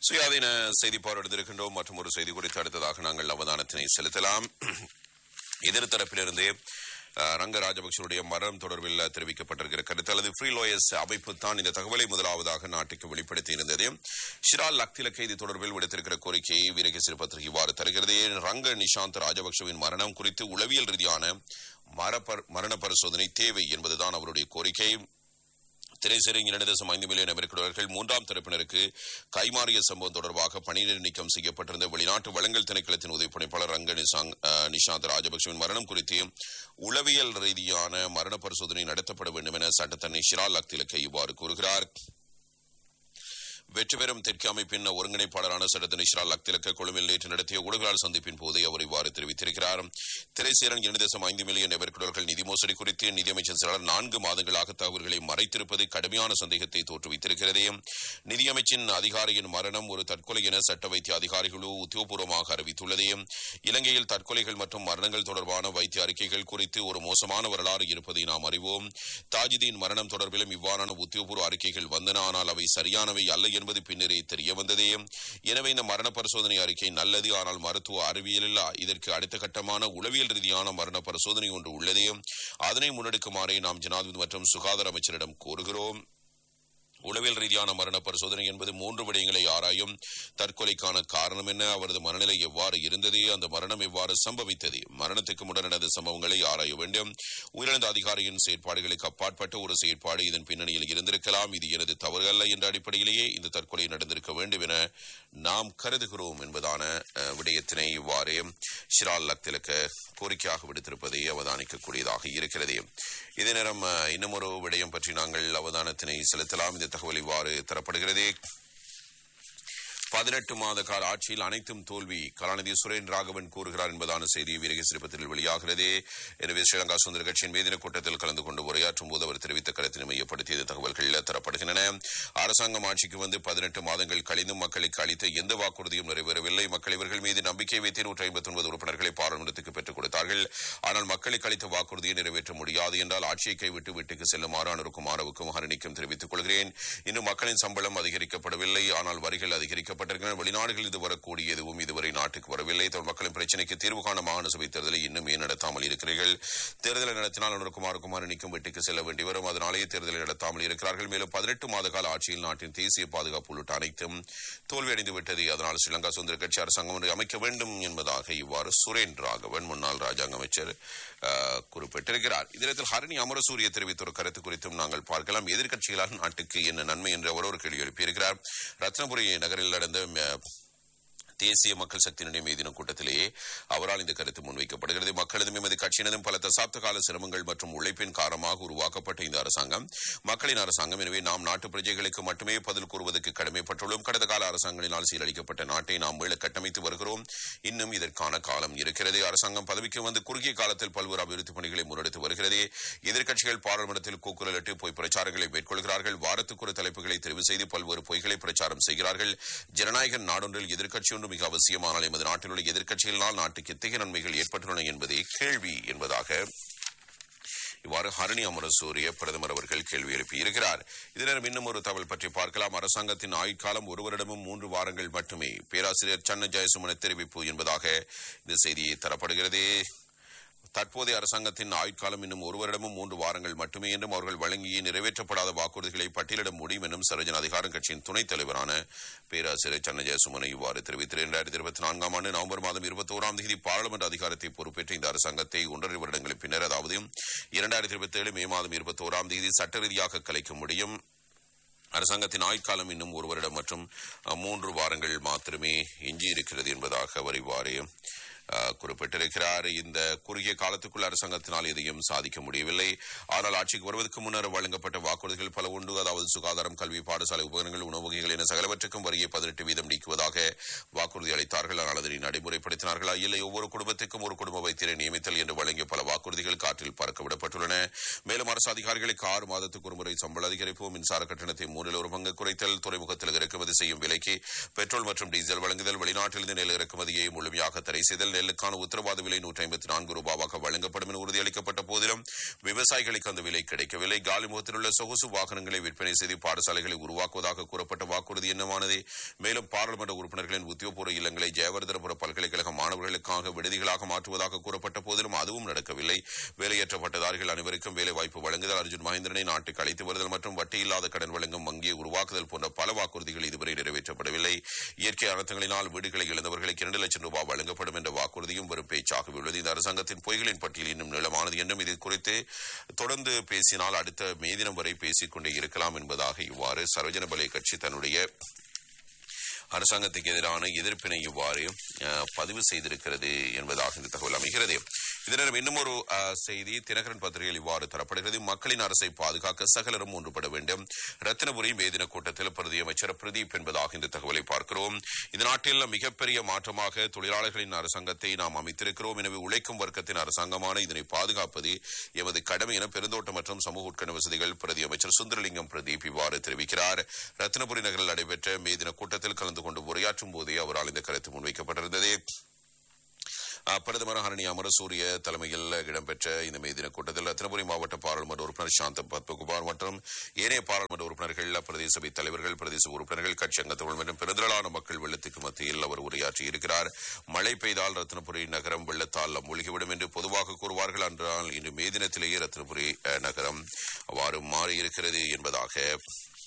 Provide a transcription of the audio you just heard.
சுயாதீன செய்தி பார்வையிடுத்திருக்கின்றோம் மற்றும் ஒரு செய்தி குறித்து அடுத்ததாக நாங்கள் அவதானத்தினை செலுத்தலாம் எதிர்த்தரப்பிலிருந்து அஹ், ரங்க ராஜபக்சனுடைய மரணம் தொடர்பில் தெரிவிக்கப்பட்டிருக்கிற கருத்து அல்லது ஃப்ரீ லோயர்ஸ் அமைப்பு தான் இந்த தகவலை முதலாவதாக நாட்டுக்கு வெளிப்படுத்தியிருந்தது ஷிரால் லக்திலக்க இது தொடர்பில் விடுத்திருக்கிற கோரிக்கையை வீரகேசரி பத்திரிகை இவ்வாறு தருகிறது ரங்க நிஷாந்த் ராஜபக்சவின் மரணம் குறித்து உளவியல் ரீதியான மரபர்- மரண பரிசோதனை தேவை என்பதுதான் அவருடைய கோரிக்கை திரைசேரிங் இரண்டு தசம் ஐந்து மில்லியன் அமெரிக்கர்கள் மூன்றாம் தரப்பினருக்கு கைமாறிய சம்பவம் தொடர்பாக பணியிட நீக்கம் செய்யப்பட்டிருந்த வெளிநாட்டு வளங்கள் திணைக்களத்தின் உதவிப்பணிப்பாளர் ரங்க நிசாங் அஹ், நிஷாந்த் ராஜபக்சவின் மரணம் குறித்து உளவியல் ரீதியான மரண பரிசோதனை நடத்தப்பட வேண்டும் என சட்டத்தரணி ஷிரால் அக்திலக்கை இவ்வாறு கூறுகிறார் வெற்றி பெறும் தெற்கு அமைப்பின் ஒருங்கிணைப்பாளரான சட்டத்தனி ஷிரால் அக்திலக்க கொழும்பில் நேற்று நடத்திய ஊடகங்கள் சந்திப்பின் போது அவர் இவ்வாறு தெரிவித்திருக்கிறார் திரைசேரன் இரண்டு தசம் ஐந்து மில்லியன் நெபர்குடர்கள் நிதி மோசடி குறித்து நிதியமைச்சர் சிலர் நான்கு மாதங்களாக தகவல்களை மறைத்திருப்பது கடுமையான சந்தேகத்தை தோற்றுவித்திருக்கிறது நிதியமைச்சின் அதிகாரியின் மரணம் ஒரு தற்கொலை என சட்ட வைத்திய அதிகாரிகளோ உத்தியோகபூர்வமாக அறிவித்துள்ளது இலங்கையில் தற்கொலைகள் மற்றும் மரணங்கள் தொடர்பான வைத்திய அறிக்கைகள் குறித்து ஒரு மோசமான வரலாறு இருப்பதை நாம் அறிவோம் தாஜிதின் மரணம் தொடர்பிலும் இவ்வாறான உத்தியோகபூர்வ அறிக்கைகள் வந்தன ஆனால் அவை சரியானவை அல்ல என்பது பின்னரே தெரிய வந்ததே எனவே இந்த மரண பரிசோதனை அறிக்கை நல்லது ஆனால் மருத்துவ அறிவியலில் இதற்கு அடுத்த கட்டமான உளவியல் ரீதியான மரண பரிசோதனை ஒன்று உள்ளது அதனை முன்னெடுக்குமாறே நாம் ஜனாதிபதி மற்றும் சுகாதார அமைச்சரிடம் கோருகிறோம் உளவியல் ரீதியான மரண பரிசோதனை என்பது மூன்று விடயங்களை ஆராயும் தற்கொலைக்கான காரணம் என்ன அவரது மனநிலை எவ்வாறு இருந்தது அந்த மரணம் எவ்வாறு சம்பவித்தது மரணத்துக்கு முன்னர் நடந்த சம்பவங்களை ஆராய வேண்டும் உயிரிழந்த அதிகாரியின் செயற்பாடுகளுக்கு அப்பாற்பட்ட ஒரு செயற்பாடு இதன் பின்னணியில் இருந்திருக்கலாம் இது எனது தவறு அல்ல என்ற அடிப்படையிலேயே இந்த தற்கொலை நடந்திருக்க வேண்டும் என நாம் கருதுகிறோம் என்பதான அஹ், விடயத்தினை இவ்வாறு ஷிரால் லக்திலக்க கோரிக்கையாக விடுத்திருப்பதை அவதானிக்கக்கூடியதாக இருக்கிறது இதே நேரம் அஹ், இன்னும் ஒரு விடயம் பற்றி நாங்கள் அவதானத்தினை செலுத்தலாம் இந்த தகவல் இவ்வாறு தரப்படுகிறது பதினெட்டு மாத கால ஆட்சியில் அனைத்தும் தோல்வி கலாநிதி சுரேன் ராகவன் கூறுகிறார் என்பதான செய்தி வீரகேசரி பத்திரிகையில் வெளியாகிறது எனவே ஸ்ரீலங்கா சுதந்திர கட்சியின் வேதின கூட்டத்தில் கலந்து கொண்டு உரையாற்றும் போது அவர் தெரிவித்த கருத்தினை மையப்படுத்திய தகவல்கள் தரப்படுகின்றன அரசாங்கம் ஆட்சிக்கு வந்து பதினெட்டு மாதங்கள் கழிந்தும் மக்களுக்கு அளித்த எந்த வாக்குறுதியும் நிறைவேறவில்லை மக்கள் இவர்கள் மீது நம்பிக்கை வைத்து நூற்றி ஐம்பத்தி ஒன்பது உறுப்பினர்களை பாராளுமன்றத்துக்கு பெற்றுக் கொடுத்தார்கள் ஆனால் மக்களுக்கு அளித்த வாக்குறுதியை நிறைவேற்ற முடியாது என்றால் ஆட்சியை கைவிட்டு வீட்டுக்கு செல்லுமாறு அனுருக்கும் மாணவுக்கும் ஹரணிக்கும் தெரிவித்துக் கொள்கிறேன் இன்னும் மக்களின் சம்பளம் அதிகரிக்கப்படவில்லை ஆனால் வரிகள் அதிகரிக்கப்பட்டிருக்கின்றன வெளிநாடுகளில் இது வரக்கூடிய எதுவும் இதுவரை நாட்டுக்கு வரவில்லை தமிழ் மக்களின் பிரச்சினைக்கு தீர்வு காண மாகாண சபை தேர்தலை இன்னும் ஏன் நடத்தாமல் இருக்கிறீர்கள் தேர்தலை நடத்தினால் அனுருக்குமார் குமார் நிற்கும் வீட்டுக்கு செல்ல வேண்டி வரும் அதனாலேயே தேர்தலை நடத்தாமல் இருக்கிறார்கள் மேலும் பதினெட்டு மாத கால ஆட்சியில் நாட்டின் தேசிய பாதுகாப்பு உள்ளிட்ட அனைத்தும் தோல்வியடைந்து விட்டது அதனால் ஸ்ரீலங்கா சுதந்திர கட்சி அரசாங்கம் ஒன்றை அமைக்க வேண்டும் என்பதாக இவ்வாறு சுரேன் ராகவன் முன்னாள் ராஜாங்க அமைச்சர் அஹ், குறிப்பிட்டிருக்கிறார் இதனத்தில் ஹரணி அமரசூரிய தெரிவித்த ஒரு கருத்து குறித்தும் நாங்கள் பார்க்கலாம் எதிர்க்கட்சிகளால் நாட்டுக்கு என்ன நன்மை என்று அவர் ஒரு கேள்வி எழுப்பியிருக்கிறார் ரத்னபுரி நகரில் நடந்த அஹ், தேசிய மக்கள் சக்தி நிலைமை தின கூட்டத்திலேயே அவரால் இந்த கருத்து முன்வைக்கப்படுகிறது மக்களதும் எமது கட்சியினதும் பல தசாப்த கால சிரமங்கள் மற்றும் உழைப்பின் காரணமாக உருவாக்கப்பட்ட இந்த அரசாங்கம் மக்களின் அரசாங்கம் எனவே நாம் நாட்டு பிரஜைகளுக்கு மட்டுமே பதில் கூறுவதற்கு கடமைப்பட்டுள்ளோம் கடந்த கால அரசாங்கங்களினால் சீரழிக்கப்பட்ட நாட்டை நாம் மீள கட்டமைத்து வருகிறோம் இன்னும் இதற்கான காலம் இருக்கிறது அரசாங்கம் பதவிக்கு வந்து குறுகிய காலத்தில் பல்வேறு அபிவிருத்தி பணிகளை முன்னெடுத்து வருகிறது எதிர்க்கட்சிகள் பாராளுமன்றத்தில் கூக்குரலிட்டு பொய் பிரச்சாரங்களை மேற்கொள்கிறார்கள் வாரத்துக்கு ஒரு தலைப்புகளை தெரிவு செய்து பல்வேறு பொய்களை பிரச்சாரம் செய்கிறார்கள் ஜனநாயக நாடொன்றில் எதிர்க்கட்சி ஒன்று மிக அவசியமானால் எமது நாட்டில் உள்ள எதிர்க்கட்சிகளால் நாட்டுக்கு எத்தகைய நன்மைகள் ஏற்பட்டுள்ளன என்பதே கேள்வி என்பதாக இவ்வாறு ஹரணி அமரசூரிய பிரதமர் அவர்கள் கேள்வி எழுப்பியிருக்கிறார் இதனர் இன்னும் ஒரு தகவல் பற்றி பார்க்கலாம் அரசாங்கத்தின் ஆயுட்காலம் ஒரு வருடமும் மூன்று வாரங்கள் மட்டுமே பேராசிரியர் சன்ன ஜெயசுமன தெரிவிப்பு என்பதாக இந்த செய்தி தரப்படுகிறது தற்போதைய அரசாங்கத்தின் ஆயுட்காலம் இன்னும் ஒரு வருடமும் மூன்று வாரங்கள் மட்டுமே என்றும் அவர்கள் வழங்கிய நிறைவேற்றப்படாத வாக்குறுதிகளை பட்டியலிட முடியும் என்றும் சரோஜன் அதிகாரம் கட்சியின் துணைத் தலைவரான பேராசிரியர் சன்ன ஜெயசுமனை இவ்வாறு தெரிவித்தார் இரண்டாயிரத்தி இருபத்தி நான்காம் ஆண்டு நவம்பர் மாதம் இருபத்தி ஓராம் தேதி பாராளுமன்ற அதிகாரத்தை பொறுப்பேற்ற இந்த அரசாங்கத்தை ஒன்றரை வருடங்களுக்கு பின்னர் அதாவது இரண்டாயிரத்தி இருபத்தி ஏழு மே மாதம் இருபத்தி ஓராம் தேதி சட்ட ரீதியாக கலைக்க முடியும் அரசாங்கத்தின் ஆயுட்காலம் இன்னும் ஒரு வருடம் மற்றும் அஹ், மூன்று வாரங்கள் மாத்திரமே எஞ்சியிருக்கிறது என்பதாக அவர் இவ்வாறு அஹ், குறிப்பிட்டிருக்கிறார் இந்த குறுகிய காலத்துக்குள் அரசாங்கத்தினால் எதையும் சாதிக்க முடியவில்லை ஆனால் ஆட்சிக்கு வருவதற்கு முன்னர் வழங்கப்பட்ட வாக்குறுதிகள் பல உண்டு அதாவது சுகாதாரம் கல்வி பாடசாலை உபகரணங்கள் உணவு வகைகள் என சகலவற்றுக்கும் வரியை பதினெட்டு வீதம் நீக்குவதாக வாக்குறுதி அளித்தார்கள் ஆனால் அதனை நடைமுறைப்படுத்தினார்களா இல்லை ஒவ்வொரு குடும்பத்துக்கும் ஒரு குடும்ப வைத்தியரை நியமித்தல் என்று வழங்கிய பல வாக்குறுதிகள் காற்றில் பறக்க விடப்பட்டுள்ளன மேலும் அரசு அதிகாரிகளுக்கு ஆறு மாதத்துக்கு ஒரு முறை சம்பள அதிகரிப்பு மின்சார கட்டணத்தை மூன்றில் ஒரு பங்கு குறைத்தல் துறைமுகத்தில் இறக்குமதி செய்யும் விலைக்கு பெட்ரோல் மற்றும் டீசல் வழங்குதல் வெளிநாட்டிலிருந்து நெல் இறக்குமதியை முழுமையாக தடை செய்தல் நெல்லுக்கான உத்தரவாத விலை நூற்றி ஐம்பத்தி நான்கு ரூபாவாக வழங்கப்படும் என உறுதியளிக்கப்பட்ட போதிலும் விவசாயிகளுக்கு அந்த விலை கிடைக்கவில்லை காலிமுகத்தில் உள்ள சொகுசு வாகனங்களை விற்பனை செய்து பாடசாலைகளை உருவாக்குவதாக கூறப்பட்ட வாக்குறுதி என்னவானது மேலும் பாராளுமன்ற உறுப்பினர்களின் உத்தியோகபூர்வ இல்லங்களை ஜெயவர்தனபுர பல்கலைக்கழக மாணவர்களுக்காக விடுதிகளாக மாற்றுவதாக கூறப்பட்ட போதிலும் அதுவும் நடக்கவில்லை வேலையற்ற பட்டதாரிகள் அனைவருக்கும் வேலை வாய்ப்பு வழங்குதல் அர்ஜுன் மகேந்திரனை நாட்டுக்கு அழைத்து வருதல் மற்றும் வட்டி இல்லாத கடன் வழங்கும் வங்கியை உருவாக்குதல் போன்ற பல வாக்குறுதிகள் இதுவரை நிறைவேற்றப்படவில்லை இயற்கை அனர்த்தங்களினால் வீடுகளை இழந்தவர்களுக்கு இரண்டு லட்சம் ரூபாய் வழங்கப்படும் என்ற வாக்குறுதியும் வரும் பேச்சாக உள்ளது இந்த அரசாங்கத்தின் பொய்களின் பட்டியல் இன்னும் நீளமானது என்றும் இது குறித்து தொடர்ந்து பேசினால் அடுத்த மே தினம் வரை பேசிக் கொண்டே இருக்கலாம் என்பதாக இவ்வாறு சர்வஜன பலை கட்சி தன்னுடைய அரசாங்கத்துக்கு எதிரான எதிர்ப்பினை இவ்வாறு அஹ், பதிவு செய்திருக்கிறது என்பதாக இந்த தகவல் அமைகிறது இதனிடம் இன்னும் ஒரு அஹ், செய்தி தினகரன் பத்திரிகையில் இவ்வாறு தரப்படுகிறது மக்களின் அரசை பாதுகாக்க சகலரும் ஒன்றுபட வேண்டும் ரத்தினபுரி மேதின கூட்டத்தில் பிரதி அமைச்சர் பிரதீப் என்பதாக இந்த தகவலை பார்க்கிறோம் இந்த நாட்டில் மிகப்பெரிய மாற்றமாக தொழிலாளர்களின் அரசாங்கத்தை நாம் அமைத்திருக்கிறோம் எனவே உழைக்கும் வர்க்கத்தின் அரசாங்கமான இதனை பாதுகாப்பது எமது கடமை என பெருந்தோட்டம் மற்றும் சமூக உட்கண வசதிகள் பிரதி அமைச்சர் சுந்தரலிங்கம் பிரதீப் இவ்வாறு தெரிவிக்கிறார் ரத்தினபுரி நகரில் நடைபெற்ற மே தின கூட்டத்தில் கலந்து கொண்டு உரையாற்றும் போதே அவரால் இந்த கருத்து முன்வைக்கப்பட்டிருந்தது அஹ், பிரதமர் ஹரணி அமரசூரிய தலைமையில் இடம்பெற்ற இந்த மே தின கூட்டத்தில் ரத்தினபுரி மாவட்ட பாராளுமன்ற உறுப்பினர் சாந்த பத்மகுமார் மற்றும் ஏனைய பாராளுமன்ற உறுப்பினர்கள் பிரதேச சபை தலைவர்கள் பிரதேச உறுப்பினர்கள் கட்சி அங்கத்தவர்கள் மற்றும் பெருந்திரளான மக்கள் வெள்ளத்துக்கு மத்தியில் அவர் உரையாற்றியிருக்கிறார் மழை பெய்தால் ரத்தினபுரி நகரம் வெள்ளத்தால் மூழ்கிவிடும் என்று பொதுவாக கூறுவார்கள் என்றால் இன்று மே தினத்திலேயே ரத்தினபுரி அஹ், நகரம் அவ்வாறு மாறியிருக்கிறது என்பதாக